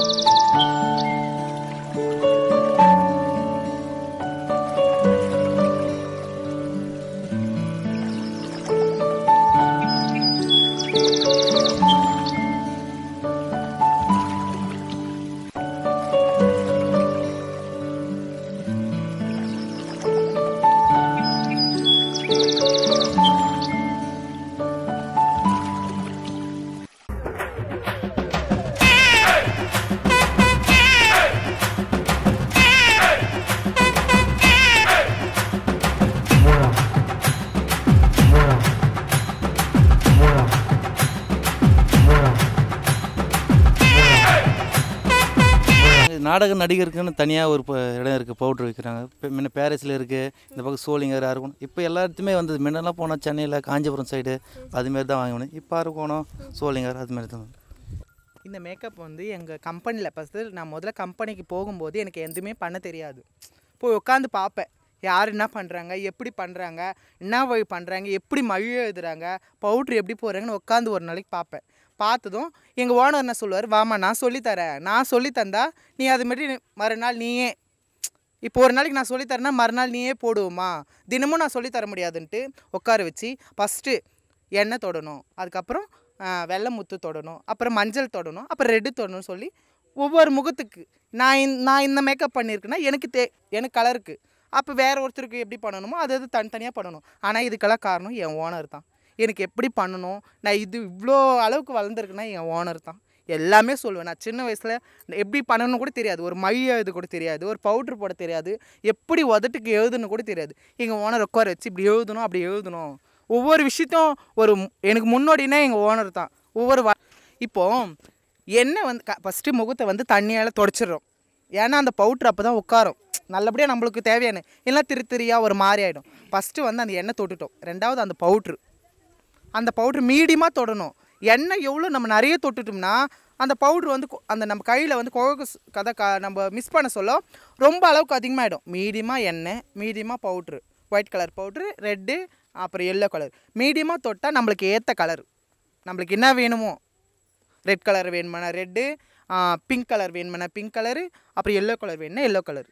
நாடக நடிகருக்குன்னு தனியாக ஒரு ப- இடம் இருக்குது பவுட்ரு விற்கிறாங்க இப்போ முன்ன பேரிஸில் இருக்குது இந்த பக்கம் சோளிங்கர் அரக்கோணம் இப்போ எல்லா இடத்துமே வந்தது முன்னெல்லாம் போனால் சென்னையில் காஞ்சிபுரம் சைடு அதுமாரி தான் வாங்கணும் இப்போ அரக்கோணம் சோளிங்கர் அதுமாரி தான் இந்த மேக்கப் வந்து எங்கள் கம்பெனியில் ஃபஸ்ட்டு நான் முதல்ல கம்பெனிக்கு போகும்போது எனக்கு எதுவுமே பண்ண தெரியாது போய் உட்காந்து பார்ப்பேன் யார் என்ன பண்ணுறாங்க எப்படி பண்ணுறாங்க என்ன வழி பண்ணுறாங்க எப்படி மழை எழுதுறாங்க பவுட்ரு எப்படி போடுறாங்கன்னு உட்காந்து ஒரு நாளைக்கு பார்ப்பேன் பார்த்ததும் எங்கள் ஓனர் என்ன சொல்லுவார் வாமா நான் சொல்லித்தரேன் நான் சொல்லி தந்தா நீ அது மாதிரி மறுநாள் நீயே இப்போ ஒரு நாளைக்கு நான் சொல்லித்தரேன்னா மறுநாள் நீயே போடுவோமா தினமும் நான் சொல்லித்தர முடியாதுன்ட்டு உட்கார வச்சு ஃபஸ்ட்டு எண்ணெய் தொடணும் அதுக்கப்புறம் ஆ, வெள்ளை முத்து தொடணும் அப்புறம் மஞ்சள் தொடணும் அப்புறம் ரெட்டு தொடணும்னு சொல்லி ஒவ்வொரு முகத்துக்கு நான் இந்த- நான் இந்த மேக்கப் பண்ணியிருக்கேன்னா எனக்கு தே எனக்கு கலருக்கு அப்போ வேற ஒருத்தருக்கு எப்படி பண்ணணுமோ அது அது தனித்தனியாக பண்ணணும் ஆனால் இதுக்கெல்லாம் காரணம் என் ஓனர் தான் எனக்கு எப்படி பண்ணணும் நான் இது இவ்வளோ அளவுக்கு வளர்ந்துருக்குன்னா என் ஓனர் தான் எல்லாமே சொல்லுவேன் நான் சின்ன வயசில் எப்படி பண்ணணும்னு கூட தெரியாது ஒரு மை எழுது கூட தெரியாது ஒரு பவுட்ரு போட தெரியாது எப்படி உதட்டுக்கு எழுதுன்னு கூட தெரியாது எங்கள் ஓனர் உட்கார வச்சு இப்படி எழுதணும் அப்படி எழுதணும் ஒவ்வொரு விஷயத்தையும் ஒரு மு- எனக்கு முன்னோடினா எங்கள் ஓனர் தான் ஒவ்வொரு வா இப்போ எண்ணெய் வந்து க ஃபஸ்ட்டு முகத்தை வந்து தண்ணியால் தொடச்சிடுறோம் ஏன்னா அந்த பவுட்ரு அப்போ தான் உட்காரும் நல்லபடியாக நம்மளுக்கு தேவையான எல்லாம் திரு திரியாக ஒரு மாதிரி ஆகிடும் ஃபஸ்ட்டு வந்து அந்த எண்ணெய் தொட்டுட்டோம் ரெண்டாவது அந்த பவுட்ரு அந்த பவுட்ரு மீடியமாக தொடணும் எண்ணெய் எவ்வளோ நம்ம நிறைய தொட்டுட்டோம்னா அந்த பவுட்ரு வந்து கொ- அந்த நம்ம கையில் வந்து குழக்கு ஸ்- கதை க நம்ம மிஸ் பண்ண சொல்ல ரொம்ப அளவுக்கு அதிகமாகிடும் மீடியமாக எண்ணெய் மீடியமாக powder white colour powder red அப்புறம் எல்லோ கலர் மீடியமாக தொட்டால் நம்மளுக்கு ஏற்ற கலர் நம்மளுக்கு என்ன வேணுமோ ரெட் கலர் வேணுமானா ரெட்டு பிங்க் கலர் வேணுமானா பிங்க் கலரு அப்புறம் எல்லோ கலர் வேணும்னா எல்லோ கலர்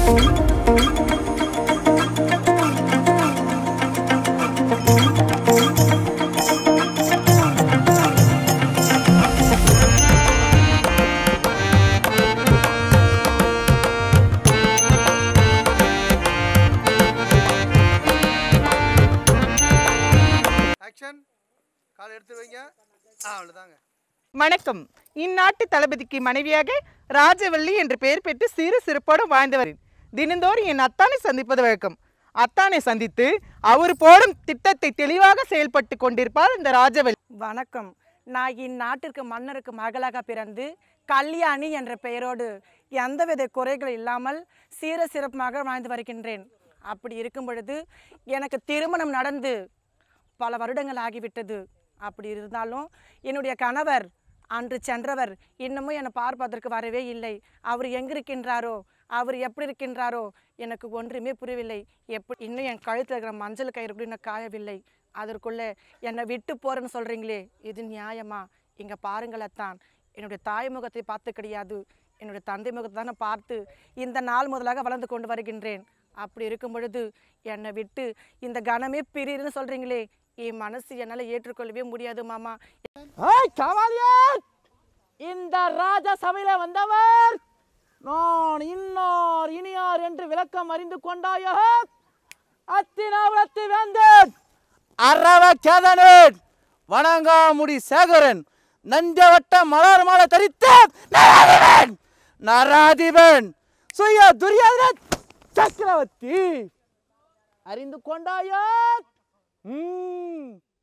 ஆக்ஷன் கால் எடுத்து வைங்க ஆ அவ்வளோதாங்க வணக்கம் இந்நாட்டு தளபதிக்கு மனைவியாக ராஜவள்ளி என்று பெயர் பெற்று சிறு சிறப்போடு வாழ்ந்தவர் தினந்தோறும் என் அத்தானை சந்திப்பது வழக்கம் அத்தானை சந்தித்து அவர் போடும் திட்டத்தை தெளிவாக செயல்பட்டு கொண்டிருப்பார் இந்த ராஜவள்ளி வணக்கம் நான் இந்நாட்டிற்கு மன்னருக்கு மகளாக பிறந்து கல்யாணி என்ற பெயரோடு எந்தவித குறைகள் இல்லாமல் சீர சிறப்பாக வாழ்ந்து வருகின்றேன் அப்படி இருக்கும் பொழுது எனக்கு திருமணம் நடந்து பல வருடங்கள் ஆகிவிட்டது அப்படி இருந்தாலும் என்னுடைய கணவர் அன்று சென்றவர் இன்னமும் என்னை பார்ப்பதற்கு வரவே இல்லை அவர் எங்கிருக்கின்றாரோ அவர் எப்படி இருக்கின்றாரோ எனக்கு ஒன்றுமே புரியவில்லை எப்படி இன்னும் என் கழுத்தில் இருக்கிற மஞ்சள் கயிறு கூட இன்னும் காயவில்லை அதற்குள்ளே என்னை விட்டு போறேன்னு சொல்கிறீங்களே இது நியாயமா இங்கே பாருங்களத்தான் என்னுடைய தாய் முகத்தை பார்த்து கிடையாது என்னுடைய தந்தை முகத்தை தானே பார்த்து இந்த நாள் முதலாக வளர்ந்து கொண்டு வருகின்றேன் அப்படி இருக்கும் பொழுது என்னை விட்டு இந்த கணமே பிரின்னு சொல்கிறீங்களே என் மனசு என்னால் ஏற்றுக்கொள்ளவே முடியாது மாமா கமாலியர் இந்த ராஜ சபையில வந்தவர் நான் இன்னார் இனியார் என்று விளக்கம் அறிந்து கொண்டாயோ அத்தினாபுரத்து வேந்தன் அரவ கேதனன் வணங்காமுடி சேகரன் நஞ்சவட்ட மலர் மாலை தரித்த நராதிபன் நராதிபன் சுய துரியோதன சக்கரவர்த்தி அறிந்து கொண்டாயோ ம்